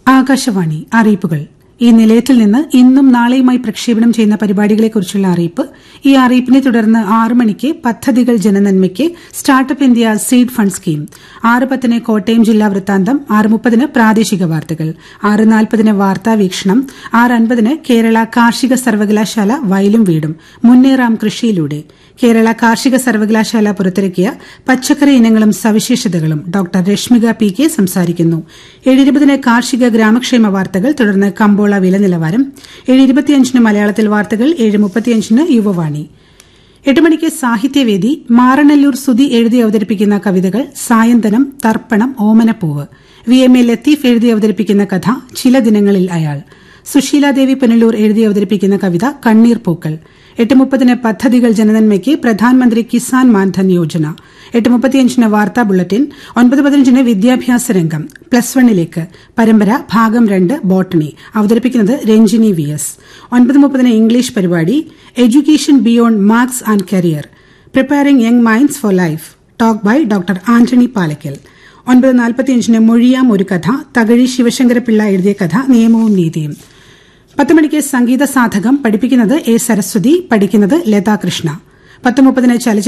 ആകാശവാണി അറിയിപ്പുകൾ ഈ നിലയത്തിൽ നിന്ന് ഇന്നും നാളെയുമായി പ്രക്ഷേപണം ചെയ്യുന്ന പരിപാടികളെക്കുറിച്ചുള്ള അറിയിപ്പ് ഈ അറിയിപ്പിനെ തുടർന്ന് ആറ് മണിക്ക് പദ്ധതികൾ ജനനന്മയ്ക്ക് startup India seed fund scheme ആറ് പത്തിന് കോട്ടയം ജില്ലാ വൃത്താന്തം ആറ് മുപ്പതിന് പ്രാദേശിക വാർത്തകൾ ആറ് നാൽപ്പതിന് വാർത്താ വീക്ഷണം ആറ് അൻപതിന് കേരള കാർഷിക സർവകലാശാല വയലും വീടും മുന്നേറാം കൃഷിയിലൂടെ കേരള കാർഷിക സർവകലാശാല പുറത്തിറക്കിയ പച്ചക്കറി ഇനങ്ങളും സവിശേഷതകളും ഡോക്ടർ രശ്മിക പി കെ സംസാരിക്കുന്നു ഏഴിരുപതിന് കാർഷിക ഗ്രാമക്ഷേമ വാർത്തകൾ തുടർന്ന് കമ്പോള വില നിലവാരം ഏഴിരുപത്തിയഞ്ചിന് മലയാളത്തിൽ വാർത്തകൾ ഏഴ് മുപ്പത്തിയഞ്ചിന് യുവവാണി എട്ട് മണിക്ക് സാഹിത്യവേദി മാറനല്ലൂർ സുധി എഴുതി അവതരിപ്പിക്കുന്ന കവിതകൾ സായന്തനം തർപ്പണം ഓമനപ്പൂവ് വി എം എ ലത്തീഫ് എഴുതി അവതരിപ്പിക്കുന്ന കഥ ചില ദിനങ്ങളിൽ അയാൾ സുശീലാദേവി പുനലൂർ എഴുതി അവതരിപ്പിക്കുന്ന കവിത കണ്ണീർ പൂക്കൾ എട്ട് മുപ്പതിന് പദ്ധതികൾ ജനനന്മയ്ക്ക് പ്രധാനമന്ത്രി കിസാൻ മാൻധൻ യോജന എട്ട് മുപ്പത്തിയഞ്ചിന് വാർത്താ ബുള്ളറ്റിൻ ഒൻപത് പതിനഞ്ചിന് വിദ്യാഭ്യാസ രംഗം പ്ലസ് വണ്ണിലേക്ക് പരമ്പര ഭാഗം രണ്ട് ബോട്ടണി അവതരിപ്പിക്കുന്നത് രഞ്ജിനി വി എസ് ഒൻപത് മുപ്പതിന് ഇംഗ്ലീഷ് പരിപാടി education beyond marks and career preparing young minds for life talk by doctor Antony Palakkal ഒൻപത് നാൽപ്പത്തിയഞ്ചിന് മൊഴിയാം ഒരു കഥ തകഴി ശിവശങ്കരപിള്ള എഴുതിയ കഥ നിയമവും നീതിയും പത്ത് മണിക്ക് സംഗീത സാധകം പഠിപ്പിക്കുന്നത് എ സരസ്വതി പഠിക്കുന്നത് ലതാകൃഷ്ണ പത്ത് മുപ്പതിന് ചലച്ചിത്ര